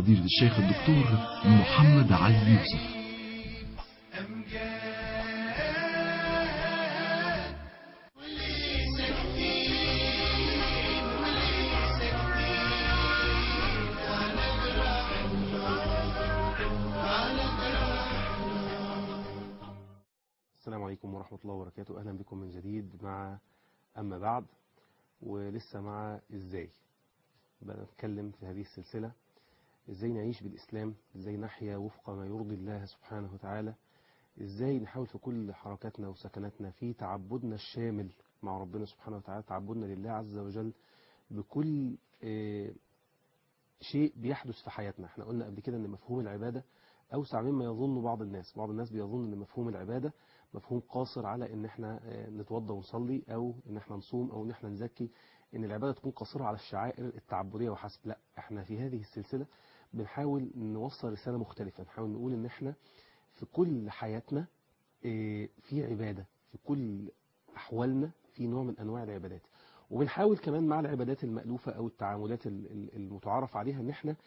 فضيلة الشيخ الدكتور محمد علي يوسف السلام عليكم ورحمة الله وبركاته أهلا بكم من جديد مع أما بعد ولسه مع إزاي بنتكلم في هذه السلسلة إزاي نعيش بالإسلام إزاي نحيا وفق ما يرضي الله سبحانه وتعالى إزاي نحاول في كل حركاتنا وسكناتنا في تعبدنا الشامل مع ربنا سبحانه وتعالى تعبدنا لله عز وجل بكل آه، شيء بيحدث في حياتنا احنا قلنا قبل كده ان مفهوم العبادة أوسع مما يظن بعض الناس بعض الناس بيظن ان مفهوم العبادة مفهوم قاصر على ان احنا آه، نتوضى ونصلي او ان احنا نصوم او ان احنا نزكي ان العبادة تكون قاصرة على الشعائر التعبدية وحسب لا احنا في هذه السلسلة بنحاول نوصل رسالة مختلفة نحاول نقول ان احنا في كل حياتنا آه، في عبادة في كل أحوالنا في نوع من أنواع العبادات وبنحاول كمان مع العبادات المألوفة أو التعاملات ال- ال- المتعارف عليها ان احنا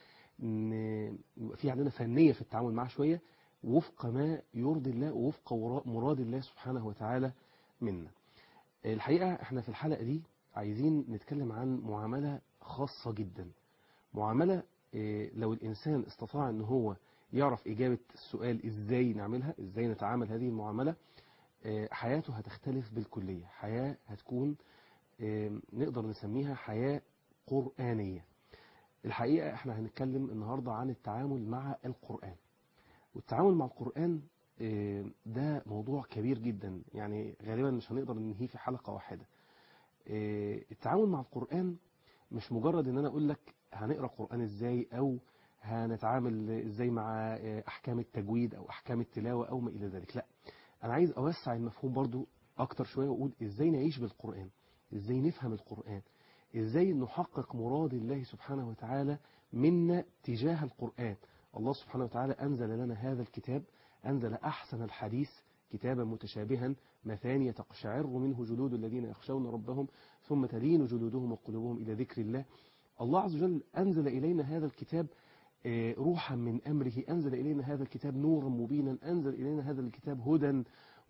ن- يبقى في عندنا فنية في التعامل معها شوية وفق ما يرضي الله ووفق ورا- مراد الله سبحانه وتعالى منا الحقيقة احنا في الحلقة دي عايزين نتكلم عن معاملة خاصة جدا معاملة اه، لو الإنسان استطاع ان هو يعرف إجابة السؤال إزاي نعملها إزاي نتعامل هذه المعاملة اه، حياته هتختلف بالكلية حياة هتكون اه، نقدر نسميها حياة قرآنية الحقيقة احنا هنتكلم النهاردة عن التعامل مع القرآن والتعامل مع القرآن آه، ده موضوع كبير جدا يعني غالبا مش هنقدر ننهيه في حلقة واحدة آه، التعامل مع القرآن مش مجرد ان انا اقول لك هنقرأ قرآن ازاي او هنتعامل ازاي مع آه، احكام التجويد او احكام التلاوة او ما الى ذلك لا انا عايز اوسع المفهوم برضو اكتر شوية واقول ازاي نعيش بالقرآن ازاي نفهم القرآن ازاي نحقق مراد الله سبحانه وتعالى منا تجاه القرآن الله سبحانه وتعالى أنزل لنا هذا الكتاب أنزل أحسن الحديث كتابا متشابها مثانية تقشعر منه جلود الذين يخشون ربهم ثم تلين جلودهم وقلوبهم إلى ذكر الله الله عز وجل أنزل إلينا هذا الكتاب آه، روحا من أمره أنزل إلينا هذا الكتاب نورا مبينا أنزل إلينا هذا الكتاب هدى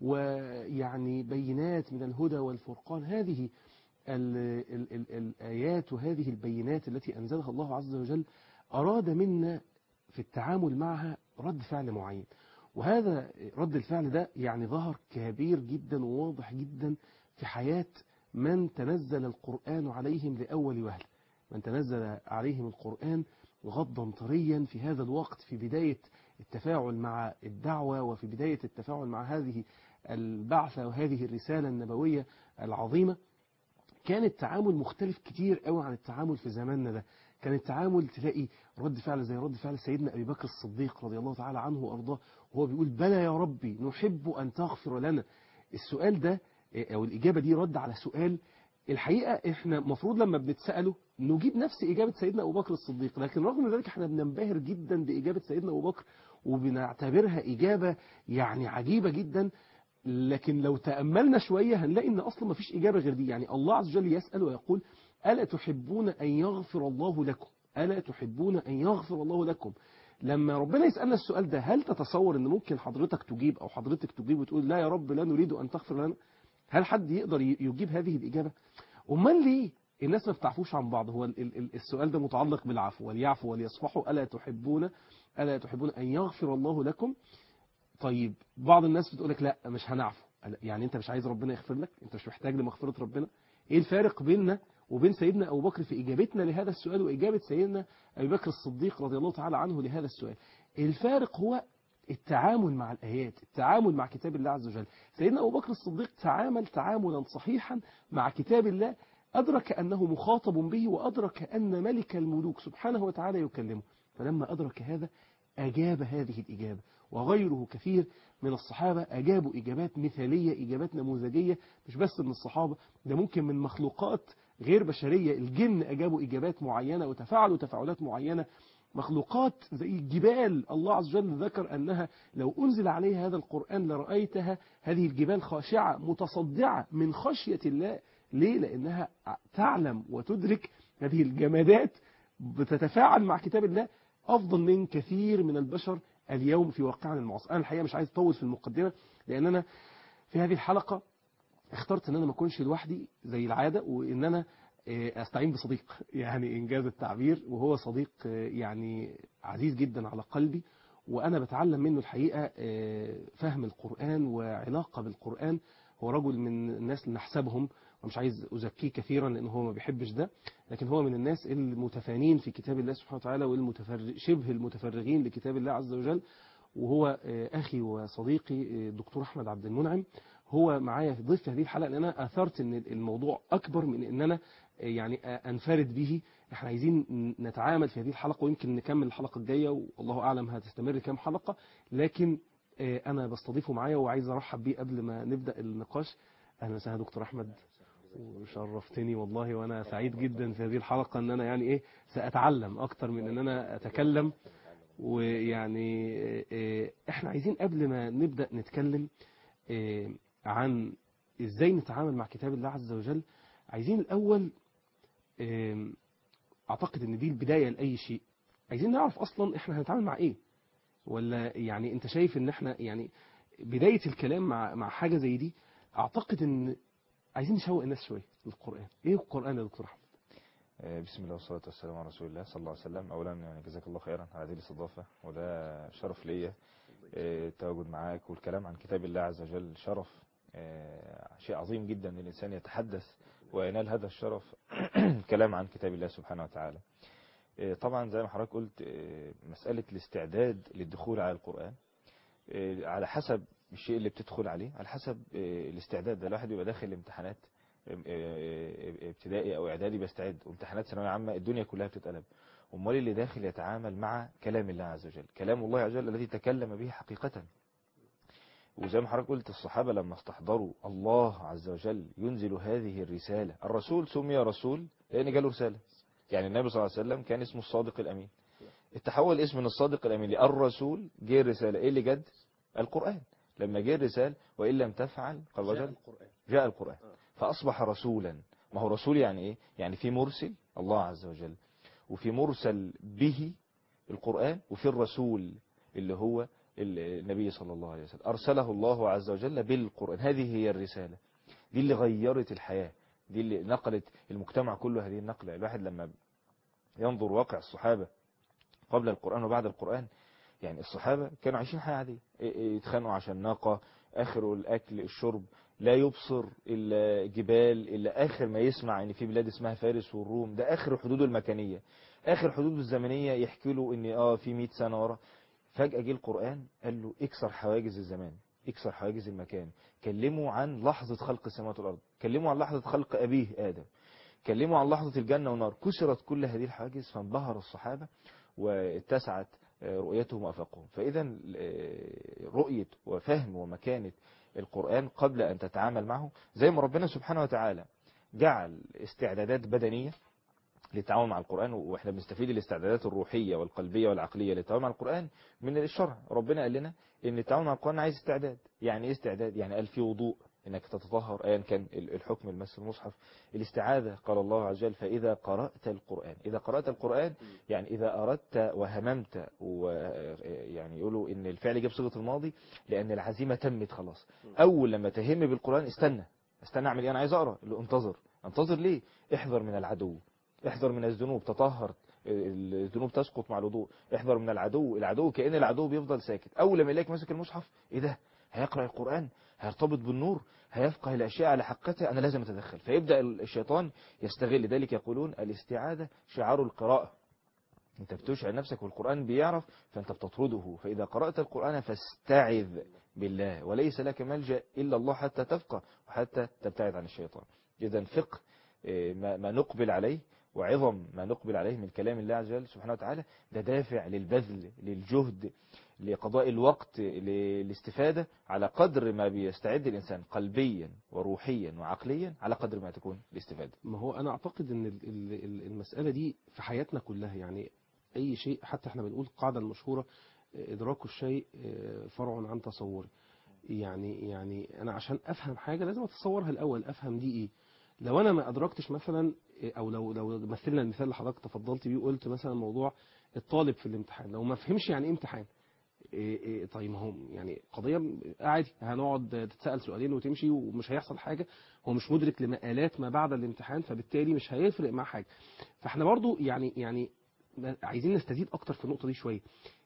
ويعني بينات من الهدى والفرقان هذه ال ال ال الآيات وهذه البينات التي أنزلها الله عز وجل أراد منا في التعامل معها رد فعل معين وهذا رد الفعل ده يعني ظهر كبير جدا وواضح جدا في حياة من تنزل القرآن عليهم لأول وهلة من تنزل عليهم القرآن غضا طريا في هذا الوقت في بداية التفاعل مع الدعوة وفي بداية التفاعل مع هذه البعثة وهذه الرسالة النبوية العظيمة كان التعامل مختلف كتير قوي عن التعامل في زماننا ده كان التعامل تلاقي رد فعل زي رد فعل سيدنا أبي بكر الصديق رضي الله تعالى عنه وأرضاه وهو بيقول بلى يا ربي نحب أن تغفر لنا السؤال ده أو الإجابة دي رد على سؤال الحقيقة احنا مفروض لما بنتسأله نجيب نفس إجابة سيدنا أبو بكر الصديق لكن رغم ذلك احنا بننبهر جدا بإجابة سيدنا أبو بكر وبنعتبرها إجابة يعني عجيبة جدا لكن لو تأملنا شوية هنلاقي ان اصلا ما فيش اجابة غير دي يعني الله عز وجل يسأل ويقول ألا تحبون أن يغفر الله لكم ألا تحبون أن يغفر الله لكم لما ربنا يسألنا السؤال ده هل تتصور ان ممكن حضرتك تجيب او حضرتك تجيب وتقول لا يا رب لا نريد ان تغفر لنا هل حد يقدر يجيب هذه الإجابة امال ليه الناس ما بتعفوش عن بعض هو ال- ال- السؤال ده متعلق بالعفو وليعفوا وليصفحوا ألا تحبون ألا تحبون أن يغفر الله لكم طيب بعض الناس بتقول لك لا مش هنعفو يعني انت مش عايز ربنا يغفر لك انت مش محتاج لمغفرة ربنا ايه الفارق بيننا وبين سيدنا ابو بكر في اجابتنا لهذا السؤال واجابة سيدنا ابي بكر الصديق رضي الله تعالى عنه لهذا السؤال الفارق هو التعامل مع الآيات التعامل مع كتاب الله عز وجل سيدنا أبو بكر الصديق تعامل تعاملا صحيحا مع كتاب الله أدرك أنه مخاطب به وأدرك أن ملك الملوك سبحانه وتعالى يكلمه فلما أدرك هذا أجاب هذه الإجابة وغيره كثير من الصحابة أجابوا إجابات مثالية إجابات نموذجية مش بس من الصحابة ده ممكن من مخلوقات غير بشرية الجن أجابوا إجابات معينة وتفاعلوا تفاعلات معينة مخلوقات زي الجبال الله عز وجل ذكر أنها لو أنزل عليها هذا القرآن لرأيتها هذه الجبال خاشعة متصدعة من خشية الله ليه؟ لأنها تعلم وتدرك هذه الجمادات بتتفاعل مع كتاب الله افضل من كثير من البشر اليوم في واقعنا المعاصر انا الحقيقه مش عايز اطول في المقدمه لان انا في هذه الحلقه اخترت ان انا ما اكونش لوحدي زي العاده وان انا آه، استعين بصديق يعني انجاز التعبير وهو صديق آه، يعني عزيز جدا على قلبي وانا بتعلم منه الحقيقه آه، فهم القران وعلاقه بالقران هو رجل من الناس اللي نحسبهم ومش عايز ازكيه كثيرا لان هو ما بيحبش ده لكن هو من الناس المتفانين في كتاب الله سبحانه وتعالى والمتفرغ شبه المتفرغين لكتاب الله عز وجل وهو آه، اخي وصديقي آه، الدكتور احمد عبد المنعم هو معايا في ضيف في هذه الحلقه لان انا اثرت ان الموضوع اكبر من ان انا آه، يعني آه، انفرد به احنا عايزين نتعامل في هذه الحلقه ويمكن نكمل الحلقه الجايه والله اعلم هتستمر كام حلقه لكن آه، انا بستضيفه معايا وعايز ارحب بيه قبل ما نبدا النقاش اهلا وسهلا دكتور احمد وشرفتني والله وانا سعيد جدا في هذه الحلقه ان انا يعني ايه ساتعلم اكتر من ان انا اتكلم ويعني آه، احنا عايزين قبل ما نبدا نتكلم آه، عن ازاي نتعامل مع كتاب الله عز وجل عايزين الاول آه، اعتقد ان دي البدايه لاي شيء عايزين نعرف اصلا احنا هنتعامل مع ايه ولا يعني انت شايف ان احنا يعني بدايه الكلام مع مع حاجه زي دي اعتقد ان عايزين نشوق الناس شويه للقران ايه القران يا دكتور احمد آه، بسم الله والصلاة والسلام على رسول الله صلى الله عليه وسلم أولا يعني جزاك الله خيرا على هذه الاستضافة وده شرف ليا آه، التواجد معاك والكلام عن كتاب الله عز وجل شرف آه، شيء عظيم جدا ان الإنسان يتحدث وينال هذا الشرف كلام عن كتاب الله سبحانه وتعالى آه، طبعا زي ما حضرتك قلت آه، مسألة الاستعداد للدخول على القرآن آه، على حسب الشيء اللي بتدخل عليه على حسب آه، الاستعداد ده الواحد بيبقى داخل امتحانات ابتدائي او اعدادي بيستعد وامتحانات ثانويه عامه الدنيا كلها بتتقلب امال اللي داخل يتعامل مع كلام الله عز وجل كلام الله عز وجل الذي تكلم به حقيقه وزي ما حضرتك قلت الصحابه لما استحضروا الله عز وجل ينزل هذه الرساله الرسول سمي رسول لان جاله رساله يعني النبي صلى الله عليه وسلم كان اسمه الصادق الامين التحول اسم من الصادق الامين للرسول جه الرساله ايه اللي جد القران لما جه الرسال وان لم تفعل قال وجل القران جاء القرآن فأصبح رسولا ما هو رسول يعني إيه يعني في مرسل الله عز وجل وفي مرسل به القرآن وفي الرسول اللي هو النبي صلى الله عليه وسلم أرسله الله عز وجل بالقرآن هذه هي الرسالة دي اللي غيرت الحياة دي اللي نقلت المجتمع كله هذه النقلة الواحد لما ينظر واقع الصحابة قبل القرآن وبعد القرآن يعني الصحابة كانوا عايشين حياة عادية يتخانقوا عشان ناقة آخر الأكل الشرب لا يبصر إلا جبال إلا آخر ما يسمع إن في بلاد اسمها فارس والروم ده آخر حدوده المكانية آخر حدوده الزمنية يحكي له إن آه في 100 سنة ورا فجأة جه القرآن قال له اكسر حواجز الزمان اكسر حواجز المكان كلموا عن لحظة خلق السماوات والأرض كلموا عن لحظة خلق أبيه آدم كلموا عن لحظة الجنة والنار كسرت كل هذه الحواجز فانبهر الصحابة واتسعت رؤيتهم وأفاقهم فإذا رؤية وفهم ومكانة القرآن قبل أن تتعامل معه زي ما ربنا سبحانه وتعالى جعل استعدادات بدنية للتعامل مع القرآن واحنا بنستفيد الاستعدادات الروحية والقلبية والعقلية للتعامل مع القرآن من الشرع ربنا قال لنا ان التعامل مع القرآن عايز استعداد يعني ايه استعداد يعني قال في وضوء انك تتطهر ايا كان الحكم المس المصحف الاستعاذة قال الله عز وجل فاذا قرأت القرآن اذا قرأت القرآن يعني اذا اردت وهممت ويعني يقولوا ان الفعل جاب صيغة الماضي لان العزيمة تمت خلاص اول لما تهم بالقرآن استنى استنى اعمل ايه انا عايز اقرا انتظر انتظر ليه احذر من العدو احذر من الذنوب تطهر الذنوب تسقط مع الوضوء احذر من العدو العدو كأن العدو بيفضل ساكت اول لما يلاقيك ماسك المصحف ايه ده هيقرأ القرآن هيرتبط بالنور هيفقه الأشياء على حقتها أنا لازم أتدخل فيبدأ الشيطان يستغل ذلك يقولون الاستعاذة شعار القراءة انت بتشعر نفسك والقرآن بيعرف فانت بتطرده فإذا قرأت القرآن فاستعذ بالله وليس لك ملجأ إلا الله حتى تفقه وحتى تبتعد عن الشيطان إذا فقه ما نقبل عليه وعظم ما نقبل عليه من كلام الله عز وجل سبحانه وتعالى ده دافع للبذل للجهد لقضاء الوقت للاستفادة على قدر ما بيستعد الإنسان قلبيا وروحيا وعقليا على قدر ما تكون الاستفادة ما هو أنا أعتقد أن المسألة دي في حياتنا كلها يعني أي شيء حتى احنا بنقول القاعدة المشهورة إدراك الشيء فرع عن تصوره يعني يعني أنا عشان أفهم حاجة لازم أتصورها الأول أفهم دي إيه لو انا ما ادركتش مثلا او لو لو مثلنا المثال اللي حضرتك تفضلت بيه وقلت مثلا موضوع الطالب في الامتحان لو ما فهمش يعني ايه امتحان إيه إيه طيب ما هو يعني قضيه عادي هنقعد تتسال سؤالين وتمشي ومش هيحصل حاجه هو مش مدرك لمقالات ما بعد الامتحان فبالتالي مش هيفرق معاه حاجه فاحنا برضو يعني يعني عايزين نستزيد اكتر في النقطه دي شويه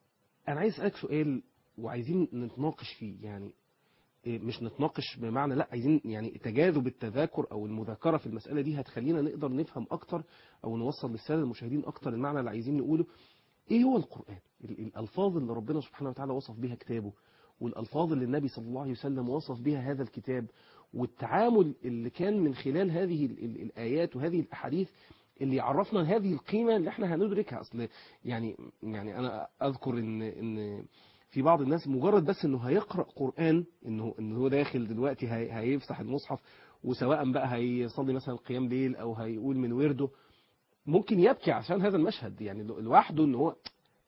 انا عايز اسالك سؤال وعايزين نتناقش فيه يعني إيه مش نتناقش بمعنى لا عايزين يعني تجاذب التذاكر او المذاكره في المساله دي هتخلينا نقدر نفهم اكتر او نوصل للساده المشاهدين اكتر المعنى اللي عايزين نقوله ايه هو القران ال- الالفاظ اللي ربنا سبحانه وتعالى وصف بها كتابه والالفاظ اللي النبي صلى الله عليه وسلم وصف بها هذا الكتاب والتعامل اللي كان من خلال هذه ال- ال- الايات وهذه الاحاديث اللي يعرفنا هذه القيمه اللي احنا هندركها اصل يعني يعني انا اذكر ان ان في بعض الناس مجرد بس انه هيقرا قران انه ان هو داخل دلوقتي هي هيفتح المصحف وسواء بقى هيصلي مثلا قيام ليل او هيقول من ورده ممكن يبكي عشان هذا المشهد يعني لوحده ان هو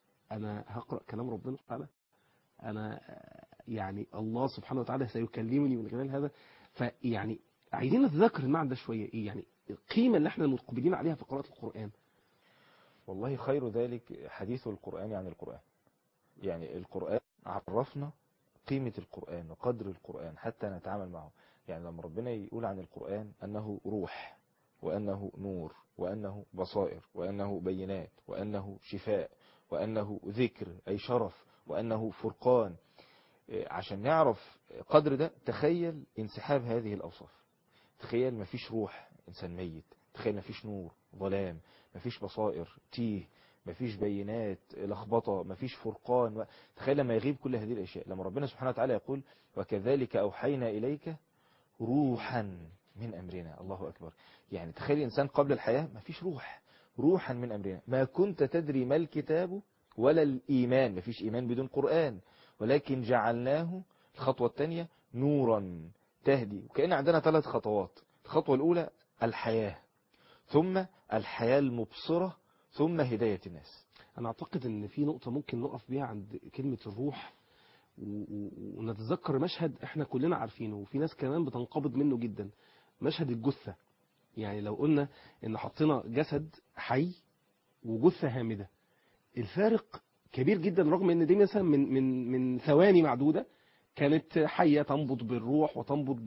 انا هقرا كلام ربنا سبحانه انا يعني الله سبحانه وتعالى سيكلمني من خلال هذا فيعني عايزين نتذكر المعنى ده شويه ايه يعني القيمه اللي احنا مقبلين عليها في قراءه القران والله خير ذلك حديث القرآن عن القرآن يعني القرآن عرفنا قيمة القرآن وقدر القرآن حتى نتعامل معه يعني لما ربنا يقول عن القرآن أنه روح وأنه نور وأنه بصائر وأنه بينات وأنه شفاء وأنه ذكر أي شرف وأنه فرقان إيه، عشان نعرف قدر ده تخيل انسحاب هذه الأوصاف تخيل مفيش روح إنسان ميت تخيل مفيش نور ظلام مفيش بصائر تيه مفيش بينات لخبطة مفيش فرقان و... تخيل لما يغيب كل هذه الأشياء لما ربنا سبحانه وتعالى يقول وكذلك أوحينا إليك روحا من أمرنا الله أكبر يعني تخيل إنسان قبل الحياة مفيش روح روحا من أمرنا ما كنت تدري ما الكتاب ولا الإيمان مفيش إيمان بدون قرآن ولكن جعلناه الخطوة الثانية نورا تهدي وكأن عندنا ثلاث خطوات الخطوة الأولى الحياة ثم الحياة المبصرة ثم هداية الناس انا اعتقد ان في نقطه ممكن نقف بيها عند كلمه الروح و- و- ونتذكر مشهد احنا كلنا عارفينه وفي ناس كمان بتنقبض منه جدا مشهد الجثه يعني لو قلنا ان حطينا جسد حي وجثه هامده الفارق كبير جدا رغم ان دي مثلا من من من ثواني معدوده كانت حيه تنبض بالروح وتنبض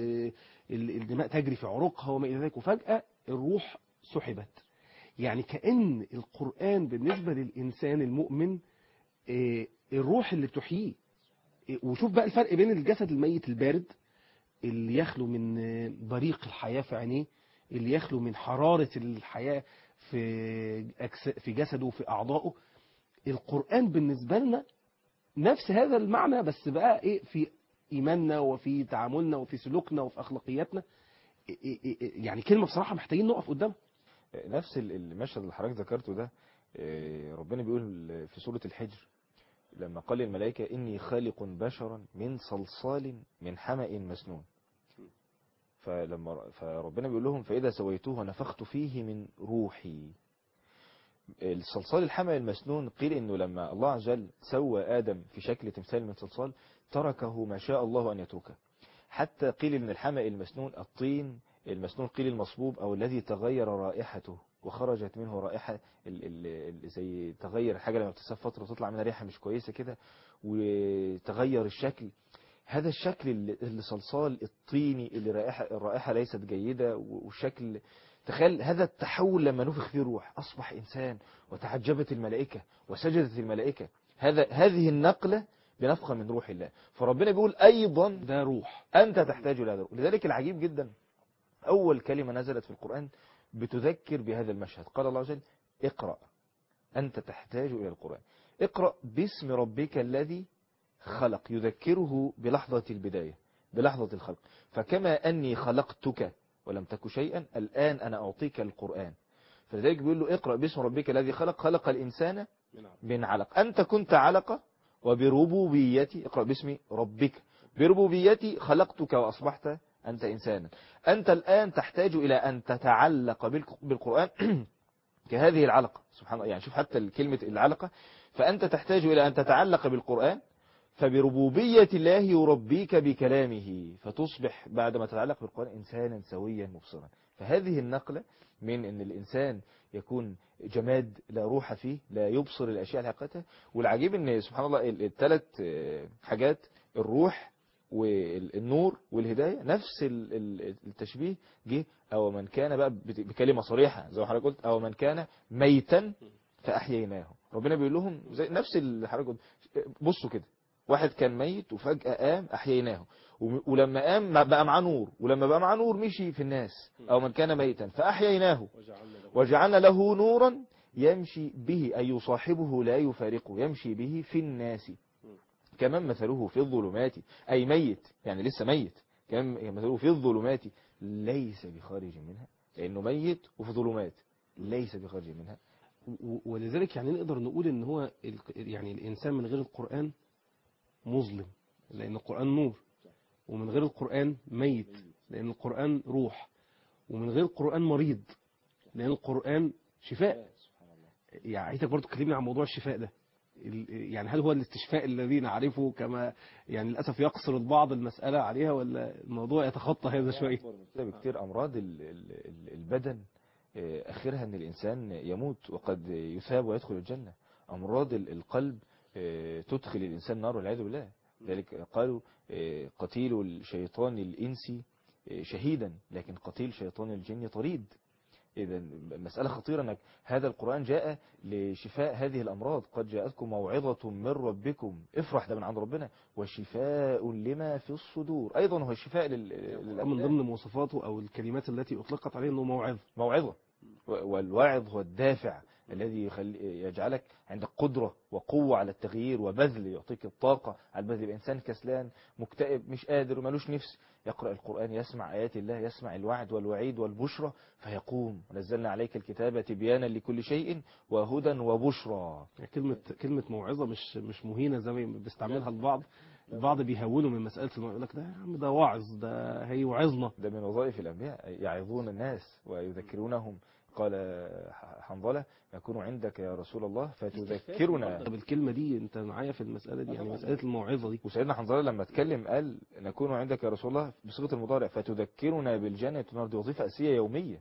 بالدماء تجري في عروقها وما الى ذلك وفجاه الروح سحبت يعني كأن القرآن بالنسبة للإنسان المؤمن آه، الروح اللي تحييه آه، وشوف بقى الفرق بين الجسد الميت البارد اللي يخلو من آه، بريق الحياة في عينيه اللي يخلو من حرارة الحياة في أجس- في جسده وفي أعضائه القرآن بالنسبة لنا نفس هذا المعنى بس بقى إيه في إيماننا وفي تعاملنا وفي سلوكنا وفي أخلاقياتنا إيه- إيه- إيه- يعني كلمة بصراحة محتاجين نقف قدامها نفس ال- المشهد اللي حضرتك ذكرته ده آه، ربنا بيقول في سورة الحجر لما قال للملائكة إني خالق بشرا من صلصال من حمأ مسنون فلما فربنا بيقول لهم فإذا سويته ونفخت فيه من روحي الصلصال الحمأ المسنون قيل إنه لما الله عز وجل سوى آدم في شكل تمثال من صلصال تركه ما شاء الله أن يتركه حتى قيل إن الحمأ المسنون الطين المسنون قيل المصبوب أو الذي تغير رائحته وخرجت منه رائحة ال- ال- ال- زي تغير حاجة لما بتساب فترة تطلع منها ريحة مش كويسة كده وتغير الشكل هذا الشكل اللي اللي صلصال الطيني اللي رائحة الرائحة ليست جيدة وشكل تخيل هذا التحول لما نفخ فيه الروح أصبح إنسان وتعجبت الملائكة وسجدت الملائكة هذا هذه النقلة بنفخة من روح الله فربنا بيقول أيضا ده روح أنت تحتاج إلى هذا لذلك العجيب جدا أول كلمة نزلت في القرآن بتذكر بهذا المشهد قال الله عز وجل اقرأ أنت تحتاج إلى القرآن اقرأ باسم ربك الذي خلق يذكره بلحظة البداية بلحظة الخلق فكما أني خلقتك ولم تك شيئا الآن أنا أعطيك القرآن فلذلك بيقول له اقرأ باسم ربك الذي خلق خلق الإنسان من علق أنت كنت علقة وبربوبيتي اقرأ باسم ربك بربوبيتي خلقتك وأصبحت أنت إنسانا أنت الآن تحتاج إلى أن تتعلق بالق- بالقرآن كهذه العلقة سبحان الله يعني شوف حتى كلمة العلقة فأنت تحتاج إلى أن تتعلق بالقرآن فبربوبية الله يربيك بكلامه فتصبح بعد ما تتعلق بالقرآن إنسانا سويا مبصرا فهذه النقلة من أن الإنسان يكون جماد لا روح فيه لا يبصر الأشياء على حقيقتها والعجيب أن سبحان الله الثلاث حاجات الروح والنور والهداية نفس ال- ال- التشبيه جه أو من كان بقى بت- بكلمة صريحة زي ما حضرتك قلت أو من كان ميتا فأحييناه ربنا بيقول لهم زي نفس اللي حضرتك قلت بصوا كده واحد كان ميت وفجأة قام أحييناه وم- ولما قام بقى معاه نور ولما بقى معاه نور مشي في الناس أو من كان ميتا فأحييناه وجعلنا له نورا يمشي به أي يصاحبه لا يفارقه يمشي به في الناس كمان مثله في الظلمات أي ميت يعني لسه ميت كمان مثله في الظلمات ليس بخارج منها لأنه ميت وفي ظلمات ليس بخارج منها و- ولذلك يعني نقدر نقول ان هو ال- يعني الانسان من غير القرآن مظلم لان القرآن نور ومن غير القرآن ميت لان القرآن روح ومن غير القرآن مريض لان القرآن شفاء يعني عايزك برضو تكلمني عن موضوع الشفاء ده ال- يعني هل هو الاستشفاء الذي نعرفه كما يعني للأسف يقصر البعض المسألة عليها ولا الموضوع يتخطى هذا شوية كده بكتير أمراض ال- ال- ال- البدن آه، آخرها أن الإنسان يموت وقد يثاب ويدخل الجنة أمراض ال- القلب آه، تدخل الإنسان نار والعياذ بالله ذلك قالوا آه، قتيل الشيطان الإنسي آه، شهيدا لكن قتيل شيطان الجن طريد إذا مسألة خطيرة أنك هذا القرآن جاء لشفاء هذه الأمراض قد جاءتكم موعظة من ربكم افرح ده من عند ربنا وشفاء لما في الصدور أيضا هو شفاء لل- من للأبدان ضمن مواصفاته أو الكلمات التي أطلقت عليه أنه موعظة موعظة و- والواعظ هو الدافع الذي يخلي يجعلك عندك قدرة وقوة على التغيير وبذل يعطيك الطاقة على البذل يبقى إنسان كسلان مكتئب مش قادر ومالوش نفس يقرأ القرآن يسمع آيات الله يسمع الوعد والوعيد والبشرى فيقوم ونزلنا عليك الكتابة تبيانا لكل شيء وهدى وبشرى يعني كلمة كلمة موعظة مش مش مهينة زي ما بيستعملها البعض البعض بيهونوا من مسألة الموعظة يقول لك ده يا عم ده واعظ ده هيوعظنا ده من وظائف الأنبياء يعظون الناس ويذكرونهم قال حنظلة يكون عندك يا رسول الله فتذكرنا طب الكلمة دي انت معايا في المسألة دي يعني مسألة الموعظة دي وسيدنا حنظلة لما اتكلم قال نكون عندك يا رسول الله بصيغة المضارع فتذكرنا بالجنة والنار دي وظيفة أساسية يومية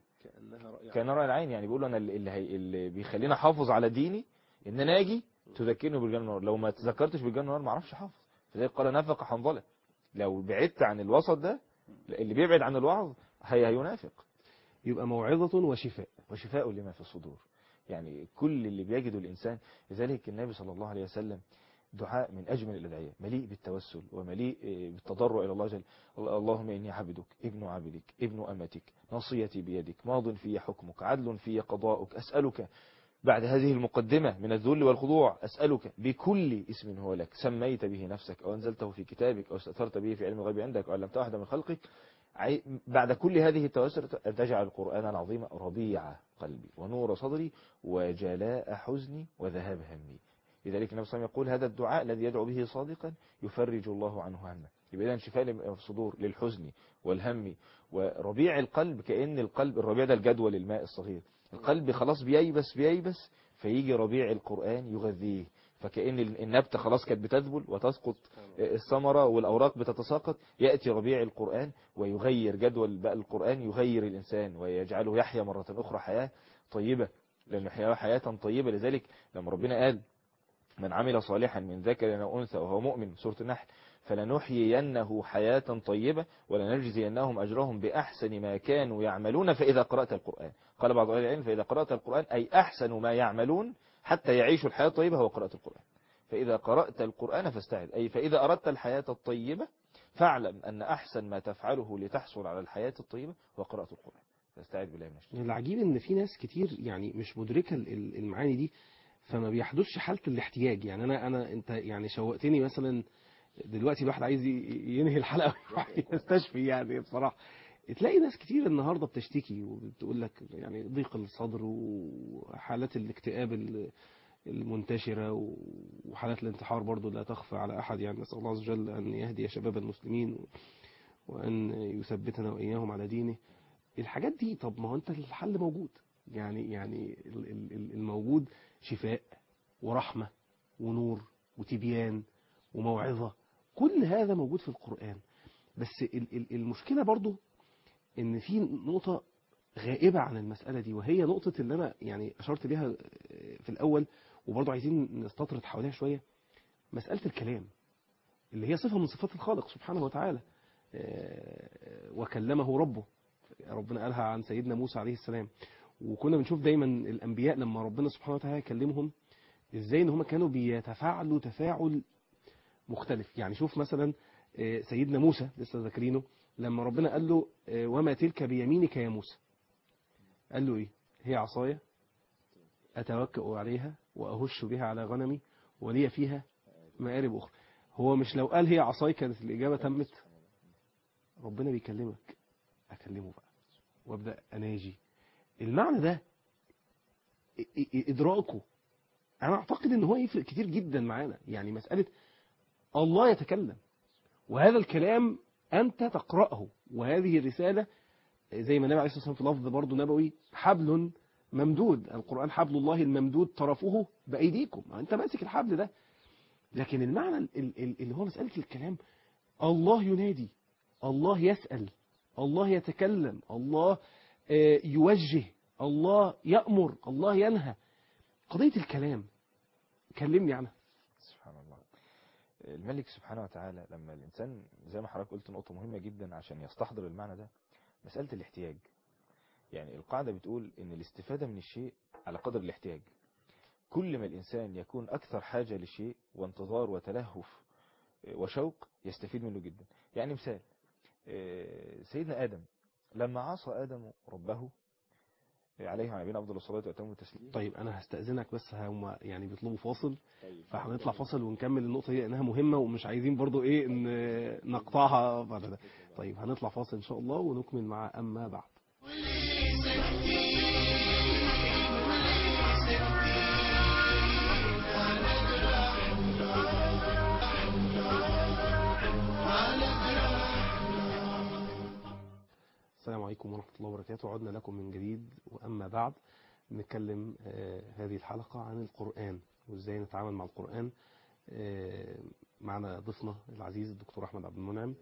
كان رأي العين يعني بيقول أنا اللي, هي اللي بيخليني أحافظ على ديني إن أنا أجي تذكرني بالجنة والنار لو ما تذكرتش بالجنة والنار ما أعرفش أحافظ فذلك قال نفق حنظلة لو بعدت عن الوسط ده اللي بيبعد عن الوعظ هي هينافق يبقى موعظة وشفاء وشفاء لما في الصدور يعني كل اللي بيجده الإنسان لذلك النبي صلى الله عليه وسلم دعاء من أجمل الأدعية مليء بالتوسل ومليء بالتضرع إلى الله جل اللهم إني عبدك ابن عبدك ابن أمتك نصيتي بيدك ماض في حكمك عدل في قضاؤك أسألك بعد هذه المقدمة من الذل والخضوع أسألك بكل اسم هو لك سميت به نفسك أو أنزلته في كتابك أو استأثرت به في علم الغيب عندك أو علمته أحد من خلقك بعد كل هذه التوسل أن تجعل القرآن العظيم ربيع قلبي ونور صدري وجلاء حزني وذهاب همي لذلك النبي صلى الله عليه وسلم يقول هذا الدعاء الذي يدعو به صادقا يفرج الله عنه همه يبقى إذن شفاء الصدور للحزن والهم وربيع القلب كأن القلب الربيع ده الجدول الماء الصغير القلب خلاص بييبس بييبس فيجي ربيع القرآن يغذيه فكأن النبتة خلاص كانت بتذبل وتسقط الثمرة والأوراق بتتساقط يأتي ربيع القرآن ويغير جدول بقى القرآن يغير الإنسان ويجعله يحيا مرة أخرى حياة طيبة لأنه حياة حياة طيبة لذلك لما ربنا قال من عمل صالحا من ذكر أو أنثى وهو مؤمن سورة النحل فلنحيينه حياة طيبة ولنجزينهم أجرهم بأحسن ما كانوا يعملون فإذا قرأت القرآن قال بعض أهل العلم فإذا قرأت القرآن أي أحسن ما يعملون حتى يعيشوا الحياة الطيبة هو قراءة القرآن فإذا قرأت القرآن فاستعد أي فإذا أردت الحياة الطيبة فاعلم أن أحسن ما تفعله لتحصل على الحياة الطيبة هو قراءة القرآن فاستعد بالله من الشيطان العجيب ان في ناس كتير يعني مش مدركة المعاني دي فما بيحدثش حالة الاحتياج يعني انا انا انت يعني شوقتني مثلا دلوقتي الواحد عايز ينهي الحلقة ويروح يستشفي يعني بصراحة تلاقي ناس كتير النهاردة بتشتكي وبتقول لك يعني ضيق الصدر وحالات الاكتئاب المنتشرة وحالات الانتحار برضو لا تخفى على أحد يعني نسأل الله عز وجل أن يهدي شباب المسلمين وأن يثبتنا وإياهم على دينه الحاجات دي طب ما هو أنت الحل موجود يعني يعني الموجود شفاء ورحمة ونور وتبيان وموعظة كل هذا موجود في القرآن بس ال- ال- المشكلة برضو ان في نقطة غائبة عن المسألة دي وهي نقطة اللي انا يعني اشرت ليها في الاول وبرضو عايزين نستطرد حواليها شوية مسألة الكلام اللي هي صفة من صفات الخالق سبحانه وتعالى آه، وكلمه ربه ربنا قالها عن سيدنا موسى عليه السلام وكنا بنشوف دايما الانبياء لما ربنا سبحانه وتعالى يكلمهم ازاي ان هم كانوا بيتفاعلوا تفاعل مختلف يعني شوف مثلا آه، سيدنا موسى لسه ذاكرينه لما ربنا قال له آه، وما تلك بيمينك يا موسى قال له ايه هي عصايا اتوكأ عليها واهش بها على غنمي ولي فيها مآرب اخرى هو مش لو قال هي عصاي كانت الاجابه تمت ربنا بيكلمك اكلمه بقى وابدا اناجي المعنى ده ا- ا- ادراكه انا اعتقد ان هو يفرق كتير جدا معانا يعني مساله الله يتكلم وهذا الكلام انت تقراه وهذه الرساله زي ما النبي عليه الصلاه والسلام في لفظ برضه نبوي حبل ممدود القران حبل الله الممدود طرفه بايديكم انت ماسك الحبل ده لكن المعنى ال- ال- اللي هو مساله الكلام الله ينادي الله يسال الله يتكلم الله آه، يوجه الله يأمر الله ينهى قضية الكلام كلمني عنها سبحان الله الملك سبحانه وتعالى لما الإنسان زي ما حضرتك قلت نقطة مهمة جدا عشان يستحضر المعنى ده مسألة الاحتياج يعني القاعدة بتقول إن الاستفادة من الشيء على قدر الاحتياج كل ما الإنسان يكون أكثر حاجة لشيء وانتظار وتلهف وشوق يستفيد منه جدا يعني مثال آه، سيدنا آدم لما عصى آدم ربه عليه وعلى نبينا أفضل الصلاة وأتم التسليم طيب أنا هستأذنك بس هم يعني بيطلبوا فاصل فهنطلع فاصل ونكمل النقطة دي لأنها مهمة ومش عايزين برضو إيه إن نقطعها بعد ده طيب هنطلع فاصل إن شاء الله ونكمل مع أما بعد السلام عليكم ورحمة الله وبركاته عدنا لكم من جديد وأما بعد نتكلم آه، هذه الحلقة عن القرآن وإزاي نتعامل مع القرآن آه، معنا ضيفنا العزيز الدكتور أحمد عبد المنعم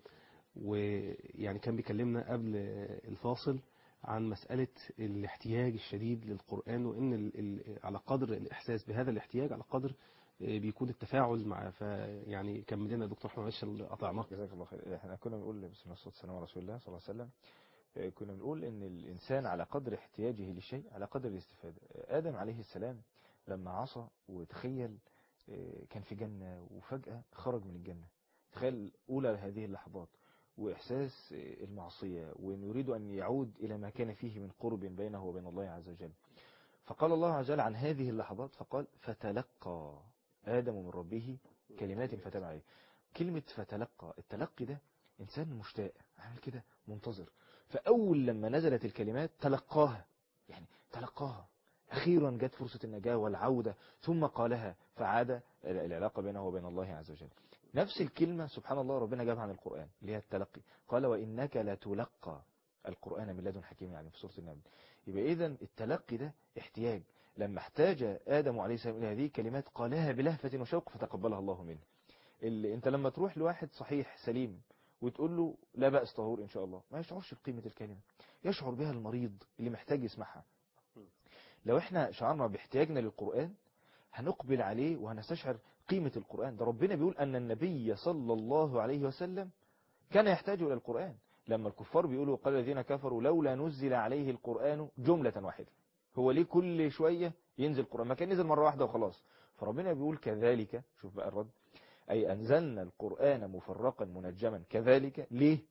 ويعني كان بيكلمنا قبل آه، الفاصل عن مسألة الاحتياج الشديد للقرآن وإن ال- ال- على قدر الإحساس بهذا الاحتياج على قدر آه، بيكون التفاعل مع فيعني كمل لنا دكتور أحمد معلش اللي قطعناه جزاك الله خير احنا كنا بنقول بسم الله والصلاه والسلام على رسول الله صلى الله عليه وسلم آه، كنا بنقول ان الانسان على قدر احتياجه للشيء على قدر الاستفاده آه، ادم عليه السلام لما عصى وتخيل آه، كان في جنه وفجاه خرج من الجنه تخيل اولى هذه اللحظات واحساس آه، المعصيه وان يريد ان يعود الى ما كان فيه من قرب بينه وبين الله عز وجل فقال الله عز وجل عن هذه اللحظات فقال فتلقى ادم من ربه كلمات فتاب عليه كلمة فتلقى التلقي ده إنسان مشتاق عامل كده منتظر فأول لما نزلت الكلمات تلقاها يعني تلقاها أخيرا جت فرصة النجاة والعودة ثم قالها فعاد العلاقة بينه وبين الله عز وجل نفس الكلمة سبحان الله ربنا جابها عن القرآن اللي هي التلقي قال وإنك لتلقى القرآن من لدن حكيم يعني في سورة النمل يبقى إذا التلقي ده احتياج لما احتاج آدم عليه السلام إلى هذه الكلمات قالها بلهفة وشوق فتقبلها الله منه اللي انت لما تروح لواحد صحيح سليم وتقول له لا بأس طهور إن شاء الله ما يشعرش بقيمة الكلمة يشعر بها المريض اللي محتاج يسمعها لو احنا شعرنا باحتياجنا للقرآن هنقبل عليه وهنستشعر قيمة القرآن ده ربنا بيقول أن النبي صلى الله عليه وسلم كان يحتاج إلى القرآن لما الكفار بيقولوا قال الذين كفروا لولا نزل عليه القرآن جملة واحدة هو ليه كل شوية ينزل القرآن ما كان نزل مرة واحدة وخلاص فربنا بيقول كذلك شوف بقى الرد أي أنزلنا القرآن مفرقا منجما كذلك ليه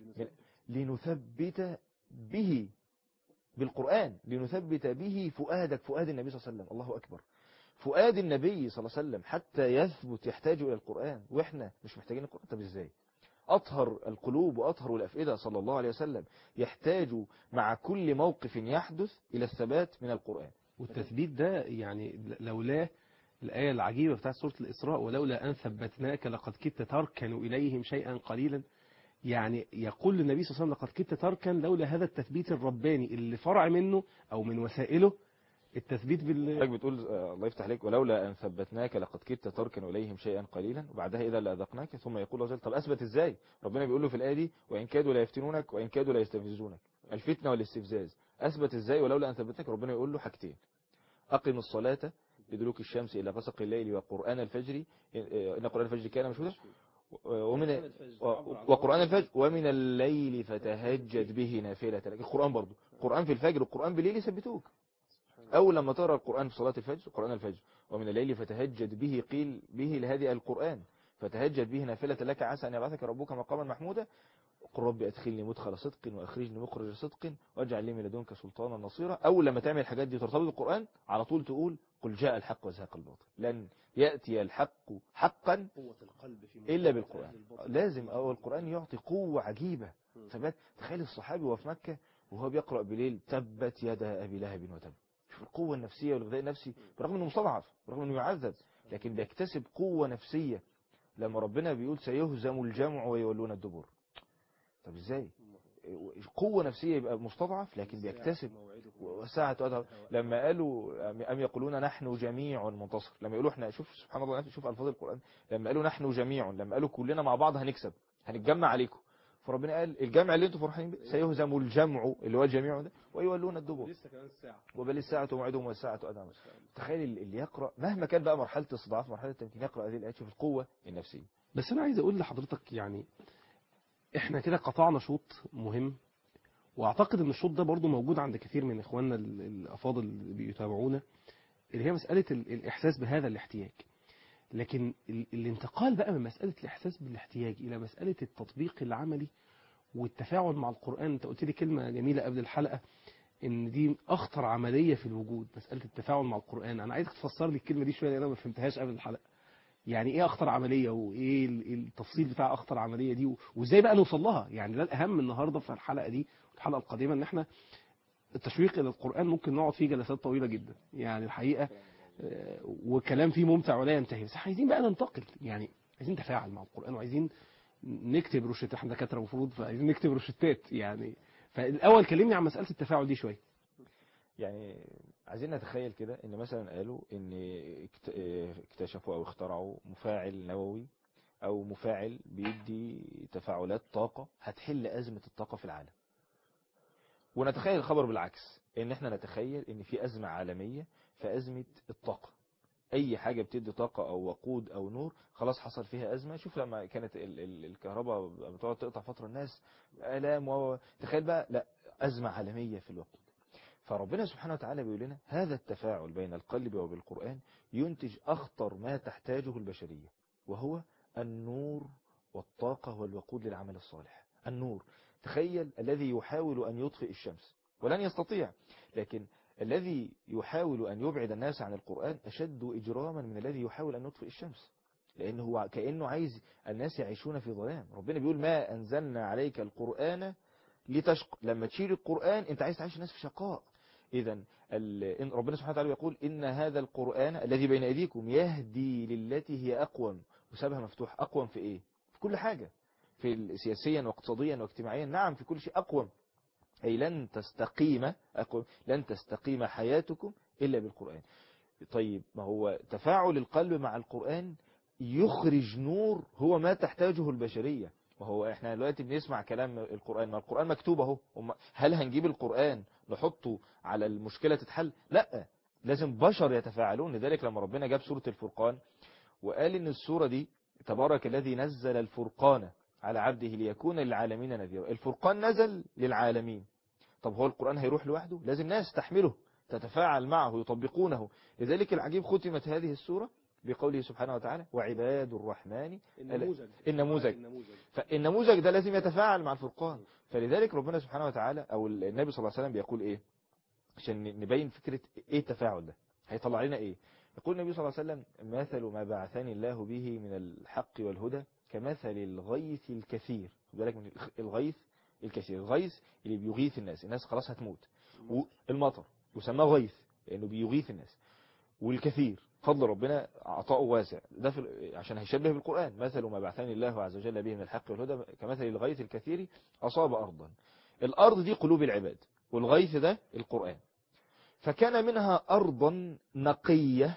لنثبت به بالقرآن لنثبت به فؤادك فؤاد النبي صلى الله عليه وسلم الله أكبر فؤاد النبي صلى الله عليه وسلم حتى يثبت يحتاج إلى القرآن وإحنا مش محتاجين القرآن طب إزاي أطهر القلوب وأطهر الأفئدة صلى الله عليه وسلم يحتاج مع كل موقف يحدث إلى الثبات من القرآن والتثبيت ده يعني لولاه الآية العجيبة بتاعت سورة الإسراء ولولا أن ثبتناك لقد كدت تركن إليهم شيئا قليلا يعني يقول النبي صلى الله عليه وسلم لقد كدت تركن لولا هذا التثبيت الرباني اللي فرع منه أو من وسائله التثبيت بال حضرتك بتقول آه، الله يفتح عليك ولولا ان ثبتناك لقد كدت تركن اليهم شيئا قليلا وبعدها اذا لاذقناك ثم يقول الله طب اثبت ازاي ربنا بيقول له في الايه دي وان كادوا لا يفتنونك وان كادوا لا يستفزونك الفتنه والاستفزاز اثبت ازاي ولولا ان ثبتناك ربنا يقول له حاجتين اقم الصلاه لدلوك الشمس الى غسق الليل وقران الفجر آه، ان قران الفجر كان مشهودا ومن وقرآن الفجر ومن الليل فتهجد به نافلة لك القرآن برضو القرآن في الفجر والقرآن بالليل يثبتوك أول لما تقرأ القرآن في صلاة الفجر قرآن الفجر ومن الليل فتهجد به قيل به لهذه القرآن فتهجد به نافلة لك عسى أن يبعثك ربك مقاما محمودا قل ربي أدخلني مدخل صدق وأخرجني مخرج صدق واجعل لي من لدنك سلطانا نصيرا أول لما تعمل الحاجات دي ترتبط بالقرآن على طول تقول قل جاء الحق وزهق الباطل لن يأتي الحق حقا قوة القلب في إلا بالقرآن لازم أو القرآن يعطي قوة عجيبة ثبات تخيل الصحابي وهو في مكة وهو بيقرأ بليل تبت يدا أبي لهب وتب شوف القوة النفسية والغذاء النفسي برغم أنه مستضعف برغم أنه يعذب لكن بيكتسب قوة نفسية لما ربنا بيقول سيهزم الجمع ويولون الدبر طب ازاي قوة نفسية يبقى مستضعف لكن بيكتسب وساعة أدهر لما قالوا أم يقولون نحن جميع منتصر لما يقولوا احنا شوف سبحان الله شوف ألفاظ القرآن لما قالوا نحن جميع لما قالوا كلنا مع بعض هنكسب هنتجمع عليكم فربنا قال الجمع اللي انتم فرحانين بيه سيهزم الجمع اللي هو الجميع ده ويولون الدبر لسه كمان الساعة وبل الساعة موعدهم والساعة أدهم تخيل اللي يقرأ مهما كان بقى مرحلة استضعاف مرحلة التمكين يقرأ هذه الآيات شوف القوة النفسية بس أنا عايز أقول لحضرتك يعني إحنا كده قطعنا شوط مهم وأعتقد إن الشوط ده برضو موجود عند كثير من إخواننا ال- الأفاضل اللي بيتابعونا اللي هي مسألة ال- الإحساس بهذا الاحتياج لكن ال- الانتقال بقى من مسألة الإحساس بالاحتياج إلى مسألة التطبيق العملي والتفاعل مع القرآن أنت قلت لي كلمة جميلة قبل الحلقة إن دي أخطر عملية في الوجود مسألة التفاعل مع القرآن أنا عايزك تفسر لي الكلمة دي شوية لأن أنا ما فهمتهاش قبل الحلقة يعني ايه اخطر عمليه وايه ال- التفصيل بتاع اخطر عمليه دي و- وازاي بقى نوصل لها يعني ده الاهم النهارده في الحلقه دي الحلقه القادمه ان احنا التشويق الى القران ممكن نقعد فيه جلسات طويله جدا يعني الحقيقه آه، وكلام فيه ممتع ولا ينتهي بس عايزين بقى ننتقل يعني عايزين نتفاعل مع القران وعايزين نكتب روشتات احنا دكاتره المفروض فعايزين نكتب روشتات يعني فالاول كلمني عن مساله التفاعل دي شويه يعني عايزين نتخيل كده ان مثلا قالوا ان اكت- اه اكتشفوا او اخترعوا مفاعل نووي او مفاعل بيدي تفاعلات طاقة هتحل ازمة الطاقة في العالم ونتخيل الخبر بالعكس ان احنا نتخيل ان في ازمة عالمية في ازمة الطاقة اي حاجة بتدي طاقة او وقود او نور خلاص حصل فيها ازمة شوف لما كانت ال ال الكهرباء بتقعد تقطع فترة الناس الام و تخيل بقى لا ازمة عالمية في الوقود فربنا سبحانه وتعالى بيقول لنا هذا التفاعل بين القلب وبالقرآن ينتج أخطر ما تحتاجه البشرية وهو النور والطاقة والوقود للعمل الصالح النور تخيل الذي يحاول أن يطفئ الشمس ولن يستطيع لكن الذي يحاول أن يبعد الناس عن القرآن أشد إجراما من الذي يحاول أن يطفئ الشمس لأنه هو كأنه عايز الناس يعيشون في ظلام ربنا بيقول ما أنزلنا عليك القرآن لتشق لما تشيل القرآن انت عايز تعيش الناس في شقاء اذا ال- إن ربنا سبحانه وتعالى يقول ان هذا القرآن الذي بين ايديكم يهدي للتي هي اقوم وسابها مفتوح اقوم في ايه في كل حاجة في ال- سياسيا واقتصاديا واجتماعيا نعم في كل شيء اقوم اي لن تستقيم أقوم لن تستقيم حياتكم الا بالقرآن طيب ما هو تفاعل القلب مع القرآن يخرج نور هو ما تحتاجه البشرية وهو احنا دلوقتي بنسمع كلام القرآن ما القرآن مكتوب اهو أم- هل هنجيب القرآن نحطه على المشكلة تتحل لا لازم بشر يتفاعلون لذلك لما ربنا جاب سورة الفرقان وقال ان السورة دي تبارك الذي نزل الفرقان على عبده ليكون للعالمين نذيرا الفرقان نزل للعالمين طب هو القرآن هيروح لوحده لازم ناس تحمله تتفاعل معه يطبقونه لذلك العجيب ختمت هذه السورة بقوله سبحانه وتعالى وعباد الرحمن النموذج النموذج. النموذج فالنموذج ده لازم يتفاعل مع الفرقان فلذلك ربنا سبحانه وتعالى او النبي صلى الله عليه وسلم بيقول ايه عشان نبين فكرة ايه التفاعل ده هيطلع لنا ايه يقول النبي صلى الله عليه وسلم مثل ما بعثني الله به من الحق والهدى كمثل الغيث الكثير خد بالك من الخ- الغيث الكثير الغيث اللي بيغيث الناس الناس خلاص هتموت والمطر يسمى غيث لانه بيغيث الناس والكثير فضل ربنا عطاؤه واسع ده في ال- عشان هيشبه بالقرآن مثل ما بعثني الله عز وجل به من الحق والهدى كمثل الغيث الكثير أصاب أرضا الأرض دي قلوب العباد والغيث ده القرآن فكان منها أرضا نقية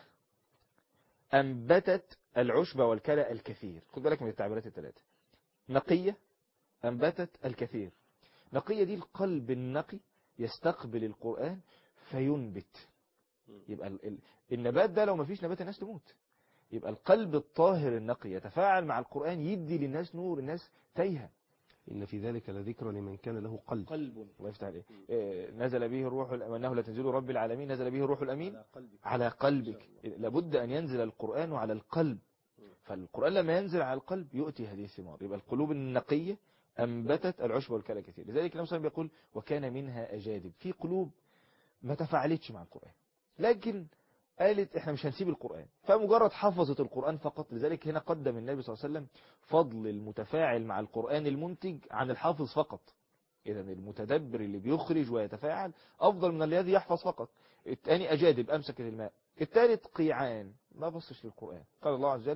أنبتت العشب والكلى الكثير خد بالك من التعبيرات الثلاثة نقية أنبتت الكثير نقية دي القلب النقي يستقبل القرآن فينبت يبقى ال- ال- النبات ده لو ما فيش نبات الناس تموت يبقى القلب الطاهر النقي يتفاعل مع القرآن يدي للناس نور الناس تايهة إن في ذلك لذكرى لمن كان له قلب قلب الله يفتح عليه إيه، نزل به الروح الأ- وانه لتنزيل رب العالمين نزل به الروح الامين على قلبك لابد ان ينزل القران على القلب فالقران لما ينزل على القلب يؤتي هذه الثمار يبقى القلوب النقيه انبتت العشب والكلى كثير لذلك النبي صلى الله عليه وسلم يقول وكان منها اجادب في قلوب ما تفاعلتش مع القران لكن قالت احنا مش هنسيب القرآن فمجرد حفظت القرآن فقط لذلك هنا قدم النبي صلى الله عليه وسلم فضل المتفاعل مع القرآن المنتج عن الحافظ فقط إذا المتدبر اللي بيخرج ويتفاعل أفضل من الذي يحفظ فقط الثاني أجادب أمسكت الماء الثالث قيعان ما بصش للقرآن قال الله عز وجل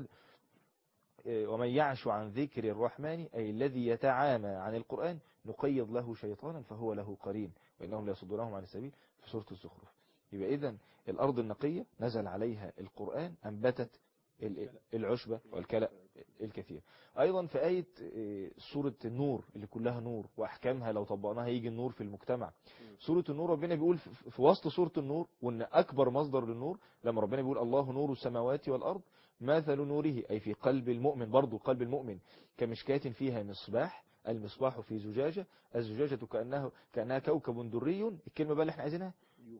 إيه، ومن يعش عن ذكر الرحمن أي الذي يتعامى عن القرآن نقيض له شيطانا فهو له قرين وإنهم ليصدونهم عن السبيل في سورة الزخرف يبقى إذا الأرض النقية نزل عليها القرآن أنبتت ال- العشبة والكلأ الكثير أيضا في آية إيه، سورة النور اللي كلها نور وأحكامها لو طبقناها يجي النور في المجتمع سورة النور ربنا بيقول في في وسط سورة النور وأن أكبر مصدر للنور لما ربنا بيقول الله نور السماوات والأرض مثل نوره أي في قلب المؤمن برضو قلب المؤمن كمشكاة فيها مصباح المصباح في زجاجة الزجاجة كأنه كأنها كوكب دري الكلمة بقى اللي احنا عايزينها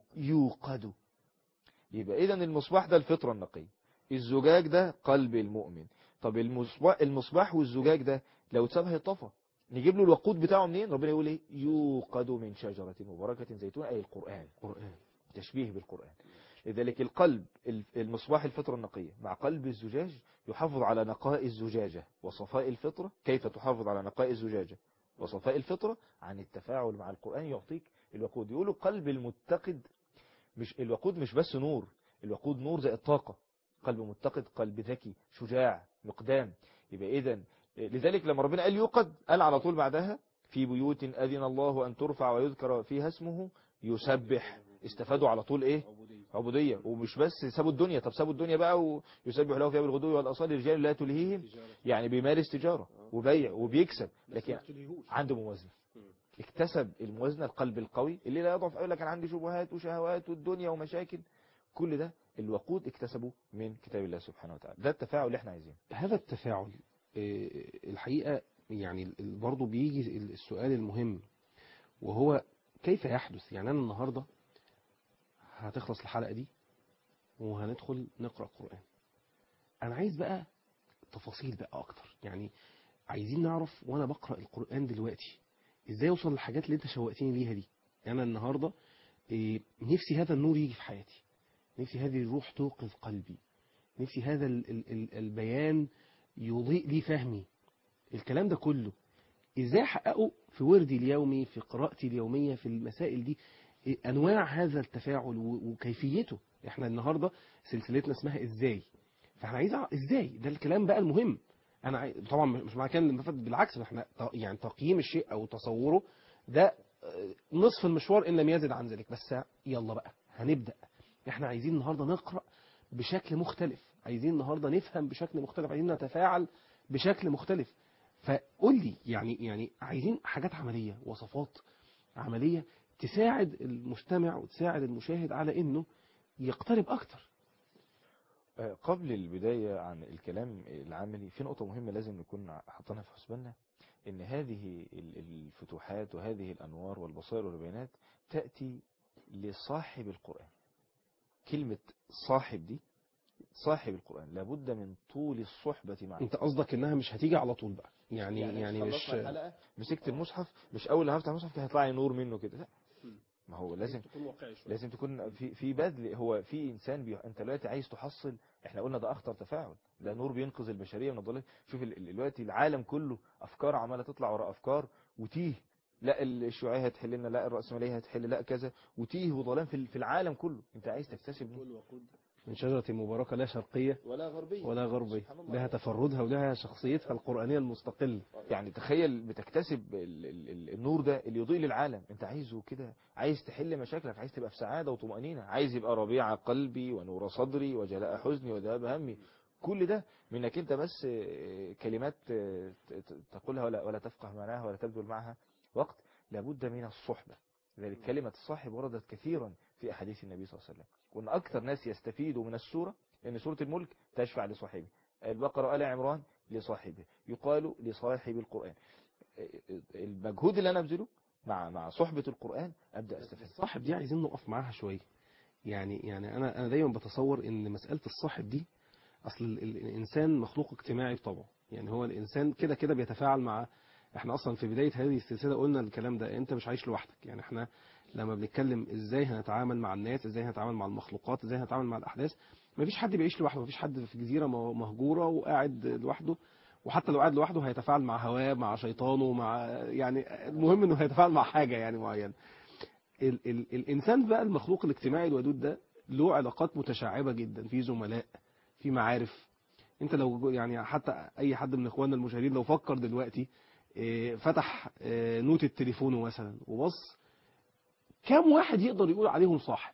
يوقد يبقى إذا المصباح ده الفطرة النقية الزجاج ده قلب المؤمن طب المصباح, المصباح والزجاج ده لو اتساب هيطفى نجيب له الوقود بتاعه منين ربنا يقول ايه يوقد من شجرة مباركة زيتون أي القرآن قرآن تشبيه بالقرآن لذلك القلب المصباح الفطرة النقية مع قلب الزجاج يحافظ على نقاء الزجاجة وصفاء الفطرة كيف تحافظ على نقاء الزجاجة وصفاء الفطرة عن التفاعل مع القرآن يعطيك الوقود يقولوا قلب المتقد مش الوقود مش بس نور الوقود نور زي الطاقة قلب متقد قلب ذكي شجاع مقدام يبقى إذا لذلك لما ربنا قال يوقد قال على طول بعدها في بيوت أذن الله أن ترفع ويذكر فيها اسمه يسبح استفادوا على طول ايه عبودية ومش بس سابوا الدنيا طب سابوا الدنيا بقى ويسبح له فيها بالغدو والأصال رجال لا تلهيهم يعني بيمارس تجارة وبيع وبيكسب لكن عنده موازنة اكتسب الموازنة القلب القوي اللي لا يضعف يقول لك انا عندي شبهات وشهوات والدنيا ومشاكل كل ده الوقود اكتسبه من كتاب الله سبحانه وتعالى ده التفاعل اللي احنا عايزينه هذا التفاعل آه، الحقيقة يعني برضه بيجي السؤال المهم وهو كيف يحدث يعني أنا النهاردة هتخلص الحلقة دي وهندخل نقرأ قرآن أنا عايز بقى تفاصيل بقى أكتر يعني عايزين نعرف وأنا بقرأ القرآن دلوقتي إزاي أوصل للحاجات اللي أنت شوقتني ليها دي أنا النهاردة إيه، نفسي هذا النور يجي في حياتي نفسي هذه الروح توقظ قلبي نفسي هذا ال- ال- ال- البيان يضيء لي فهمي الكلام ده كله ازاي احققه في وردي اليومي في قراءتي اليومية في المسائل دي إيه انواع هذا التفاعل و- وكيفيته احنا النهاردة سلسلتنا اسمها ازاي فاحنا عايز أعرف ازاي ده الكلام بقى المهم انا عاي... طبعا مش معنى كده إن بالعكس احنا ت- يعني تقييم الشيء او تصوره ده آه، نصف المشوار ان لم يزد عن ذلك بس يلا بقى هنبدأ احنا عايزين النهاردة نقرأ بشكل مختلف عايزين النهاردة نفهم بشكل مختلف عايزين نتفاعل بشكل مختلف فقول لي يعني يعني عايزين حاجات عملية وصفات عملية تساعد المستمع وتساعد المشاهد على انه يقترب اكتر آه، قبل البداية عن الكلام العملي في نقطة مهمة لازم نكون حاطينها في حسباننا ان هذه ال- الفتوحات وهذه الانوار والبصائر والبيانات تأتي لصاحب القرآن كلمة صاحب دي صاحب القرآن لابد من طول الصحبة معه انت قصدك انها مش هتيجي على طول بقى يعني يعني, مش خلصنا الحلقة مسكت المصحف مش اول ما هفتح المصحف كده هيطلع لي نور منه كده لا ما هو لازم تكون واقعي شوية لازم تكون في في بذل هو في انسان بي... انت دلوقتي عايز تحصل احنا قلنا ده اخطر تفاعل ده نور بينقذ البشريه من الضلال شوف ال- ال- دلوقتي العالم كله افكار عماله تطلع ورا افكار وتيه لا الشيوعيه هتحل لنا لا الراسماليه هتحل لا كذا وتيه وضلال في ال- في العالم كله انت عايز تكتسب نور. تقول وقود من شجرة مباركة لا شرقية ولا غربية ولا غربية سبحان الله. لها تفردها ولها شخصيتها القرآنية المستقلة يعني تخيل بتكتسب ال- ال- ال- النور ده اللي يضيء للعالم انت عايزه كده عايز تحل مشاكلك عايز تبقى في سعادة وطمأنينة عايز يبقى ربيع قلبي ونور صدري وجلاء حزني وذهاب همي كل ده منك انت بس آه، كلمات آه، ت- ت- تقولها ولا ولا تفقه معناها ولا تبذل معها وقت لابد من الصحبة لذلك كلمة الصاحب وردت كثيرا في أحاديث النبي صلى الله عليه وسلم وأن أكثر ناس يستفيدوا من السورة أن سورة الملك تشفع لصاحبه البقرة وآل عمران لصاحبه يقال لصاحب القرآن المجهود اللي أنا أبذله مع مع صحبة القرآن أبدأ أستفيد الصاحب دي عايزين نقف معاها شوية يعني يعني أنا أنا دايما بتصور إن مسألة الصاحب دي أصل ال- ال- الإنسان مخلوق اجتماعي بطبعه يعني هو الإنسان كده كده بيتفاعل مع احنا أصلا في بداية هذه السلسلة قلنا الكلام ده أنت مش عايش لوحدك يعني احنا لما بنتكلم ازاي هنتعامل مع الناس ازاي هنتعامل مع المخلوقات ازاي هنتعامل مع الأحداث مفيش حد بيعيش لوحده مفيش حد في جزيرة مه- مهجورة وقاعد لوحده وحتى لو قاعد لوحده هيتفاعل مع هواه مع شيطانه مع يعني المهم انه هيتفاعل مع حاجة يعني معينة ال ال الإنسان بقى المخلوق الاجتماعي الودود ده له علاقات متشعبة جدا في زملاء في معارف انت لو يعني حتى اي حد من اخواننا المشاهدين لو فكر دلوقتي اه، فتح اه، نوتة تليفونه مثلا وبص كم واحد يقدر يقول عليهم صاحب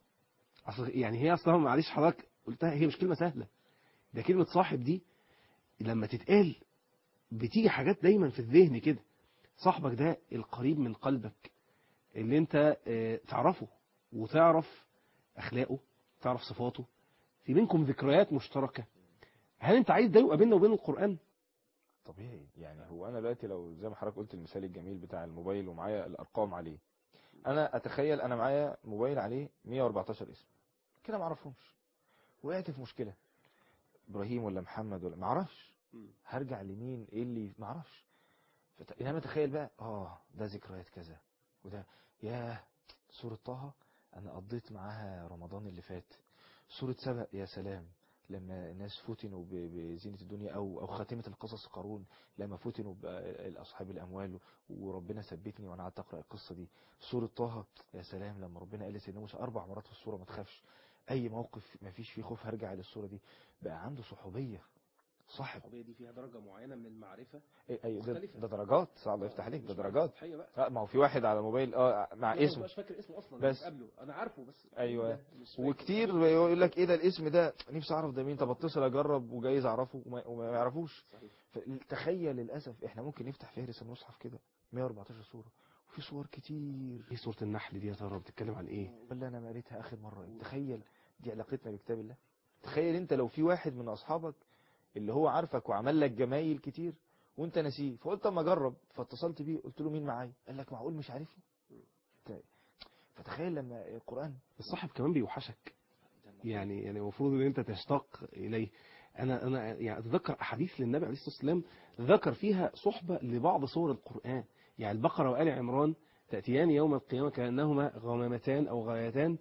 اصل يعني هي اصلا معلش حضرتك قلتها هي مش كلمة سهلة ده كلمة صاحب دي لما تتقال بتيجي حاجات دايما في الذهن كده صاحبك ده القريب من قلبك اللي انت اه، تعرفه وتعرف اخلاقه تعرف صفاته في بينكم ذكريات مشتركة هل انت عايز ده يبقى بيننا وبين القرآن طبيعي يعني هو انا دلوقتي لو زي ما حضرتك قلت المثال الجميل بتاع الموبايل ومعايا الارقام عليه انا اتخيل انا معايا موبايل عليه 114 اسم كده ما اعرفهمش وقعت في مشكله ابراهيم ولا محمد ولا ما اعرفش هرجع لمين ايه اللي ما اعرفش فت... انما تخيل بقى اه ده ذكريات كذا وده ياه سورة طه انا قضيت معاها رمضان اللي فات سورة سبأ يا سلام لما الناس فتنوا ب- بزينة الدنيا أو أو خاتمة القصص قارون لما فتنوا بأصحاب الأموال وربنا ثبتني وأنا قعدت أقرأ القصة دي سورة طه يا سلام لما ربنا قال لسيدنا موسى أربع مرات في السورة ما تخافش أي موقف ما فيش فيه خوف هرجع للسورة دي بقى عنده صحوبية صاحب الصحوبية دي فيها درجة معينة من المعرفة أي أي ده, مختلفة. ده درجات صعب الله يفتح عليك ده درجات سطحية بقى لا ما هو في واحد على موبايل اه مع لا، ما اسم بقاش فاكر اسمه اصلا بس. بس قبله انا عارفه بس أيوة. ده مش فاكر. وكتير يقول لك ايه ده الاسم ده نفسي اعرف ده مين طب اتصل اجرب وجايز اعرفه وما, وما يعرفوش صحيح. تخيل للاسف احنا ممكن نفتح فهرس المصحف كده 114 سوره وفي صور كتير ايه سورة النحل دي يا ترى بتتكلم عن ايه ولا انا ما قريتها اخر مره إيه؟ تخيل دي علاقتنا بكتاب الله تخيل انت لو في واحد من اصحابك اللي هو عارفك وعمل لك جمايل كتير وانت ناسيه فقلت اما اجرب فاتصلت بيه قلت له مين معايا قال لك معقول مش عارفني ت- فتخيل لما القران الصاحب كمان بيوحشك يعني يعني المفروض ان انت تشتاق اليه انا انا يعني اتذكر احاديث للنبي عليه الصلاه والسلام ذكر فيها صحبه لبعض سور القران يعني البقره وال عمران تاتيان يوم القيامه كانهما غمامتان او غايتان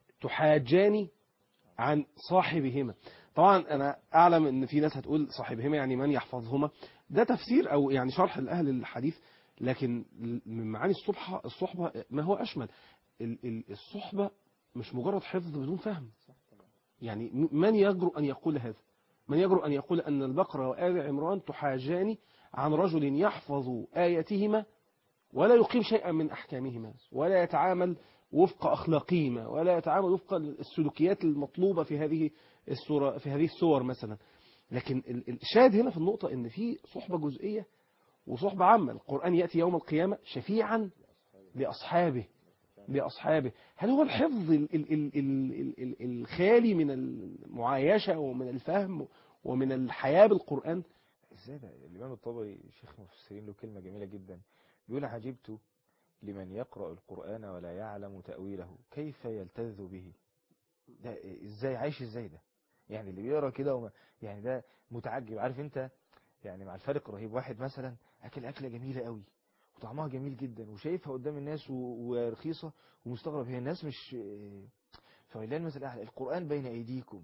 تحاجان عن صاحبهما طبعا انا اعلم ان في ناس هتقول صاحبهما يعني من يحفظهما ده تفسير او يعني شرح لاهل الحديث لكن من معاني الصبحه الصحبه ما هو اشمل ال- ال- الصحبه مش مجرد حفظ بدون فهم يعني م- من يجرؤ أن يقول هذا من يجرؤ أن يقول أن البقرة وآل عمران تحاجان عن رجل يحفظ آياتهما ولا يقيم شيئا من أحكامهما ولا يتعامل وفق أخلاقهما ولا يتعامل وفق السلوكيات المطلوبة في هذه السورة في هذه السور مثلا لكن ال- ال- الشاهد هنا في النقطة أن في صحبة جزئية وصحبة عامة القرآن يأتي يوم القيامة شفيعا لأصحابه لأصحابه هل هو الحفظ ال ال ال ال ال ال الخالي من المعايشة ومن الفهم ومن الحياة بالقرآن ازاي ده الامام الطبري شيخ مفسرين له كلمه جميله جدا بيقول عجبت لمن يقرا القران ولا يعلم تاويله كيف يلتذ به ده ازاي عايش ازاي ده يعني اللي بيقرا كده وما يعني ده متعجب عارف انت يعني مع الفارق الرهيب واحد مثلا اكل اكله جميله قوي وطعمها جميل جدا وشايفها قدام الناس و- ورخيصه ومستغرب هي الناس مش فولله المثل الاعلى القران بين ايديكم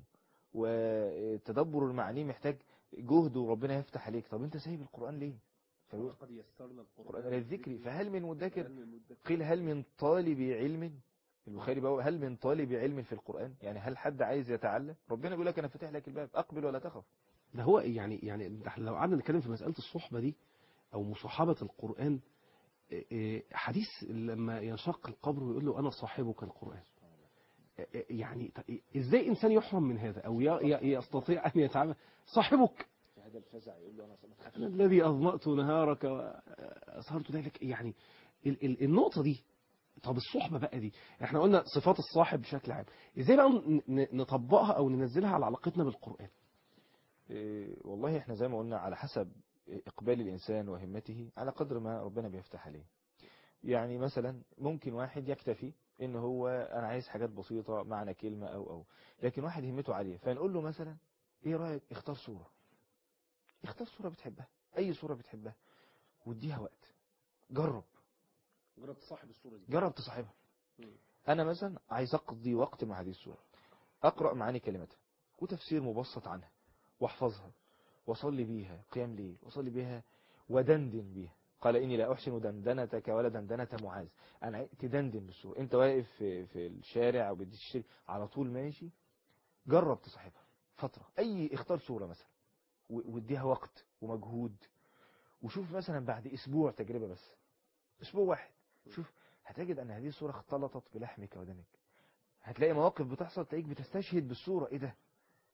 وتدبر المعاني محتاج جهد وربنا يفتح عليك طب انت سايب القرآن ليه فيقول قد يسرنا القرآن للذكر فهل من مدكر قيل هل من طالب علم البخاري بقى هل من طالب علم في القرآن يعني هل حد عايز يتعلم ربنا بيقول لك أنا فاتح لك الباب أقبل ولا تخف ده هو يعني يعني ده إحنا لو قعدنا نتكلم في مسألة الصحبة دي أو مصاحبة القرآن إيه إيه حديث لما ينشق القبر ويقول له أنا صاحبك القرآن إيه يعني ط- إيه- إزاي إنسان يحرم من هذا أو ي- ي- يستطيع أن يتعامل صاحبك هذا الفزع يقول له أنا صاحبك أنا الذي أظمأت نهارك وأسهرت ليلك يعني ال- ال- النقطة دي طب الصحبة بقى دي احنا قلنا صفات الصاحب بشكل عام ازاي بقى ن- ن- نطبقها او ننزلها على علاقتنا بالقرآن إيه، والله احنا زي ما قلنا على حسب إقبال الإنسان وهمته على قدر ما ربنا بيفتح عليه يعني مثلا ممكن واحد يكتفي ان هو انا عايز حاجات بسيطة معنى كلمة او او لكن واحد همته عالية فنقول له مثلا ايه رأيك اختار صورة اختار صورة بتحبها اي صورة بتحبها واديها وقت جرب جرب تصاحب الصورة دي جرب تصاحبها انا مثلا عايز اقضي وقت مع هذه السورة اقرأ معاني كلماتها وتفسير مبسط عنها واحفظها واصلي بيها قيام ليل واصلي بيها ودندن بيها قال اني لا احسن دندنتك ولا دندنة معاذ انا عاي- تدندن بالسورة انت واقف في, في الشارع او بتشتري على طول ماشي جرب تصاحبها فترة اي اختار صورة مثلا و- واديها وقت ومجهود وشوف مثلا بعد اسبوع تجربة بس اسبوع واحد شوف هتجد ان هذه الصورة اختلطت بلحمك ودمك هتلاقي مواقف بتحصل تلاقيك بتستشهد بالصورة ايه ده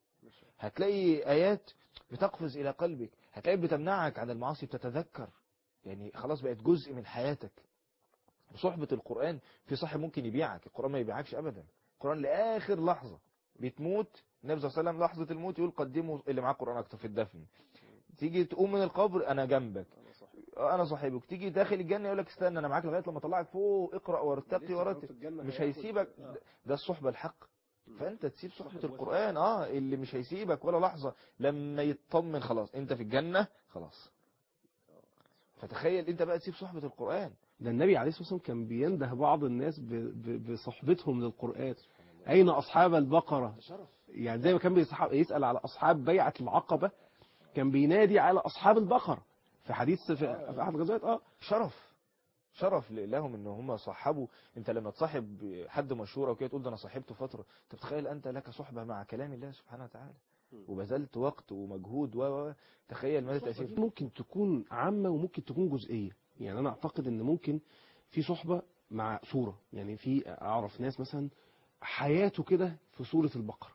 هتلاقي ايات بتقفز الى قلبك هتلاقي بتمنعك عن المعاصي بتتذكر يعني خلاص بقت جزء من حياتك صحبة القرآن في صاحب ممكن يبيعك القرآن ما يبيعكش ابدا القرآن لاخر لحظة بتموت النبي صلى الله عليه وسلم لحظة الموت يقول قدموا اللي معاه قرآن اكتر في الدفن تيجي تقوم من القبر انا جنبك انا صاحبك تيجي داخل الجنه يقول لك استنى انا معاك لغايه لما اطلعك فوق اقرا وارتقي ورتل مش هيسيبك ده الصحبه الحق فانت تسيب صحبه القران اه اللي مش هيسيبك ولا لحظه لما يطمن خلاص انت في الجنه خلاص فتخيل انت بقى تسيب صحبه القران ده النبي عليه الصلاة والسلام كان بينده بعض الناس ب- ب- بصحبتهم للقرآن أين أصحاب البقرة شرف يعني زي ما كان بيصح- يسأل على أصحاب بيعة العقبة كان بينادي على أصحاب البقرة في حديث في في أحد الغزوات اه شرف شرف لهم ان هم صحبوا انت لما تصاحب حد مشهور او كده تقول ده انا صاحبته فتره انت بتخيل انت لك صحبه مع كلام الله سبحانه وتعالى وبذلت وقت ومجهود و و- تخيل ماذا الصحبة تاثير دي ممكن تكون عامة وممكن تكون جزئية يعني أنا أعتقد إن ممكن في صحبة مع صورة يعني في أعرف ناس مثلا حياته كده في سورة البقرة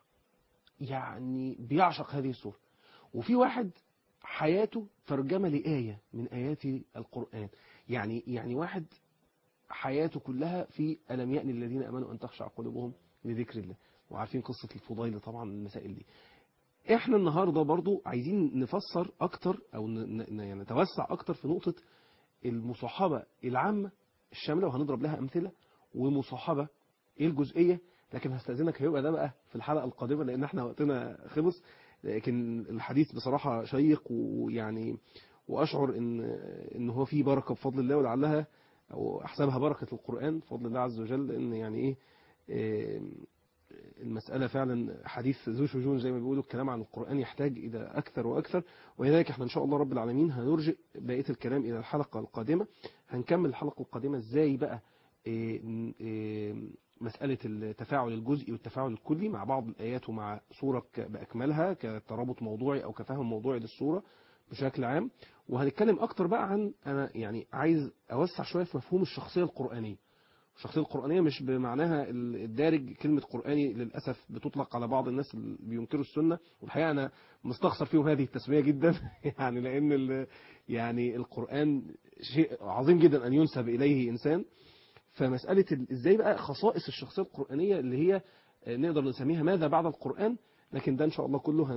يعني بيعشق هذه السورة وفي واحد حياته ترجمة لآية من آيات القرآن يعني يعني واحد حياته كلها في ألم يأن الذين أمنوا أن تخشع قلوبهم لذكر الله وعارفين قصة الفضيل طبعا المسائل دي احنا النهاردة برضو عايزين نفسر اكتر او ن- ن- يعني نتوسع اكتر في نقطة المصاحبة العامة الشاملة وهنضرب لها امثلة ومصاحبة الجزئية لكن هستأذنك هيبقى ده بقى في الحلقة القادمة لان احنا وقتنا خلص لكن الحديث بصراحة شيق ويعني واشعر ان ان هو فيه بركة بفضل الله ولعلها او احسبها بركة القرآن بفضل الله عز وجل لان يعني ايه إيه، المسألة فعلا حديث ذو شجون زي ما بيقولوا الكلام عن القرآن يحتاج إلى أكثر وأكثر ولذلك احنا إن شاء الله رب العالمين هنرجع بقية الكلام إلى الحلقة القادمة هنكمل الحلقة القادمة إزاي بقى إيه، إيه، مسألة التفاعل الجزئي والتفاعل الكلي مع بعض الآيات ومع صورة ك- بأكملها كترابط موضوعي أو كفهم موضوعي للصورة بشكل عام وهنتكلم أكتر بقى عن أنا يعني عايز أوسع شوية في مفهوم الشخصية القرآنية الشخصية القرآنية مش بمعناها ال- الدارج كلمة قرآني للأسف بتطلق على بعض الناس اللي بينكروا السنة والحقيقة أنا مستخسر فيهم هذه التسمية جدا يعني لأن ال- يعني القرآن شيء عظيم جدا أن ينسب إليه إنسان فمسألة ال- إزاي بقى خصائص الشخصية القرآنية اللي هي آه، نقدر نسميها ماذا بعد القرآن لكن ده إن شاء الله كله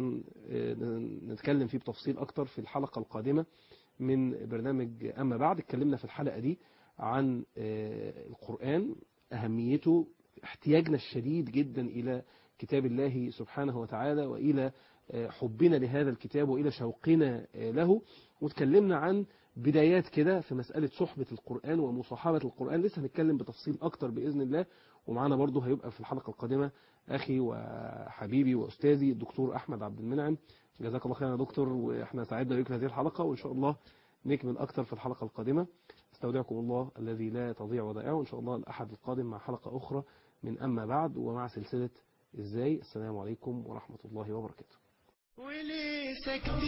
هنتكلم فيه بتفصيل أكتر في الحلقة القادمة من برنامج أما بعد اتكلمنا في الحلقة دي عن آه، القرآن أهميته احتياجنا الشديد جدا إلى كتاب الله سبحانه وتعالى وإلى آه، حبنا لهذا الكتاب وإلى شوقنا آه، له وتكلمنا عن بدايات كده في مسألة صحبة القرآن ومصاحبة القرآن لسه هنتكلم بتفصيل أكتر بإذن الله ومعانا برضه هيبقى في الحلقة القادمة أخي وحبيبي وأستاذي الدكتور أحمد عبد المنعم جزاك الله خيرا يا دكتور وإحنا سعدنا بك في هذه الحلقة وإن شاء الله نكمل أكتر في الحلقة القادمة استودعكم الله الذي لا تضيع ودائعه وإن شاء الله الأحد القادم مع حلقة أخرى من أما بعد ومع سلسلة إزاي السلام عليكم ورحمة الله وبركاته وليه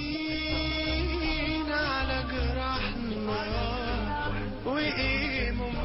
ساكتين على جراحنا وايه ممكن